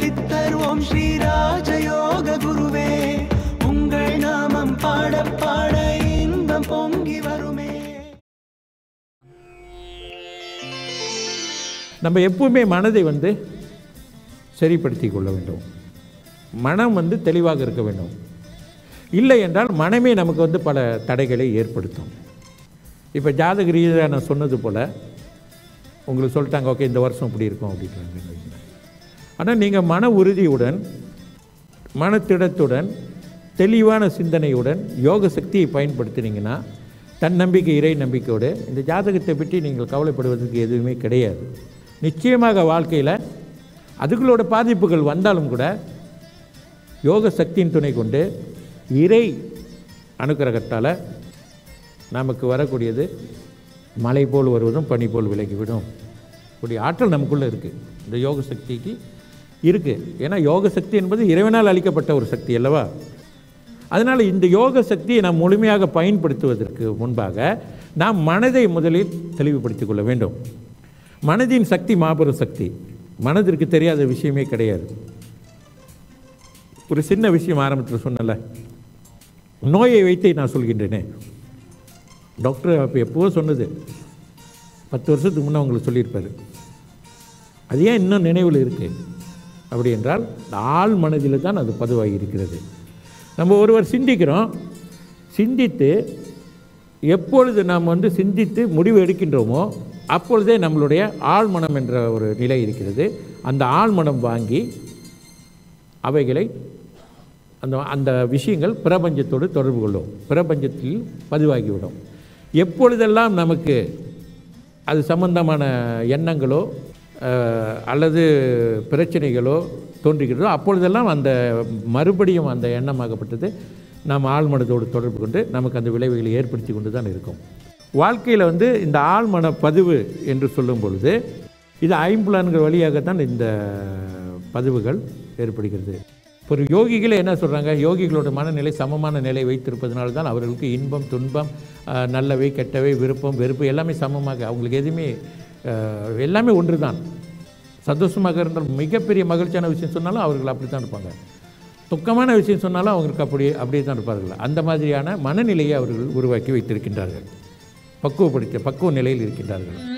சித்தர் ஓம் ஸ்ரீ ராஜயோக குருவே உங்கள் நாமம் பாட பாட இன்பம் பொங்கி வருமே நம்ம எப்பவுமே மனதை வந்து சரிப்படுத்தி கொள்ள வேண்டும் மனம் வந்து தெளிவாக இருக்க வேண்டும் இல்லை என்றால் மனமே நமக்கு வந்து பல தடைகளை ஏற்படுத்தும் இப்போ ஜாதக ரீதியாக நான் சொன்னது போல் உங்களுக்கு சொல்லிட்டாங்க ஓகே இந்த வருஷம் இப்படி இருக்கும் அப்படின்றாங்க ஆனால் நீங்கள் மன உறுதியுடன் மனத்திடத்துடன் தெளிவான சிந்தனையுடன் யோக சக்தியை பயன்படுத்தினீங்கன்னா தன்னம்பிக்கை இறை நம்பிக்கையோடு இந்த ஜாதகத்தை பற்றி நீங்கள் கவலைப்படுவதற்கு எதுவுமே கிடையாது நிச்சயமாக வாழ்க்கையில் அதுகளோட பாதிப்புகள் வந்தாலும் கூட யோக சக்தியின் துணை கொண்டு இறை அனுக்கிரகத்தால் நமக்கு வரக்கூடியது மலை போல் வருவதும் பனி போல் விலகிவிடும் இப்படி ஆற்றல் நமக்குள்ளே இருக்குது இந்த யோக சக்திக்கு இருக்குது ஏன்னா யோக சக்தி என்பது இறைவனால் அளிக்கப்பட்ட ஒரு சக்தி அல்லவா அதனால் இந்த யோக சக்தியை நாம் முழுமையாக பயன்படுத்துவதற்கு முன்பாக நாம் மனதை முதலில் தெளிவுபடுத்திக் கொள்ள வேண்டும் மனதின் சக்தி மாபெரும் சக்தி மனதிற்கு தெரியாத விஷயமே கிடையாது ஒரு சின்ன விஷயம் ஆரம்பத்தில் சொன்னல நோயை வைத்து நான் சொல்கின்றேனே டாக்டர் அப்போ எப்போவோ சொன்னது பத்து வருஷத்துக்கு முன்னே உங்களுக்கு சொல்லியிருப்பாரு அது ஏன் இன்னும் நினைவில் இருக்குது அப்படி என்றால் இந்த ஆள் மனதில் தான் அது பதிவாகி இருக்கிறது நம்ம ஒருவர் சிந்திக்கிறோம் சிந்தித்து எப்பொழுது நாம் வந்து சிந்தித்து முடிவு எடுக்கின்றோமோ அப்பொழுதே நம்மளுடைய ஆழ்மனம் என்ற ஒரு நிலை இருக்கிறது அந்த ஆழ்மனம் வாங்கி அவைகளை அந்த அந்த விஷயங்கள் பிரபஞ்சத்தோடு தொடர்பு கொள்ளும் பிரபஞ்சத்தில் பதிவாகிவிடும் எப்பொழுதெல்லாம் நமக்கு அது சம்பந்தமான எண்ணங்களோ அஹ், அல்லது பிரச்சனைகளோ தோன்றுகிறதோ அப்பொழுதெல்லாம் அந்த மறுபடியும் அந்த எண்ணமாகப்பட்டது நாம் ஆழ்மனதோடு தொடர்பு கொண்டு நமக்கு அந்த விளைவுகளை ஏற்படுத்தி கொண்டு தான் இருக்கும் வாழ்க்கையில் வந்து இந்த ஆழ்மன பதிவு என்று சொல்லும் பொழுது இது ஐம்புலன்கள் வழியாகத்தான் இந்த பதிவுகள் ஏற்படுகிறது ஒரு யோகிகளே என்ன சொல்கிறாங்க யோகிகளோட மனநிலை சமமான நிலை வைத்திருப்பதனால தான் அவர்களுக்கு இன்பம் துன்பம் அஹ், நல்லவை கெட்டவை விருப்பம் வெறுப்பு எல்லாமே சமமாக அவங்களுக்கு எதுவுமே அஹ், எல்லாமே ஒன்று தான் சந்தோஷமாக இருந்தால் மிகப்பெரிய மகிழ்ச்சியான விஷயம் சொன்னாலும் அவர்கள் அப்படி தான் இருப்பாங்க துக்கமான விஷயம் சொன்னாலும் அவங்களுக்கு அப்படி அப்படியே தான் இருப்பார்கள் அந்த மாதிரியான மனநிலையை அவர்கள் உருவாக்கி வைத்திருக்கின்றார்கள் பக்குவப்படுத்த பக்குவ நிலையில் இருக்கின்றார்கள்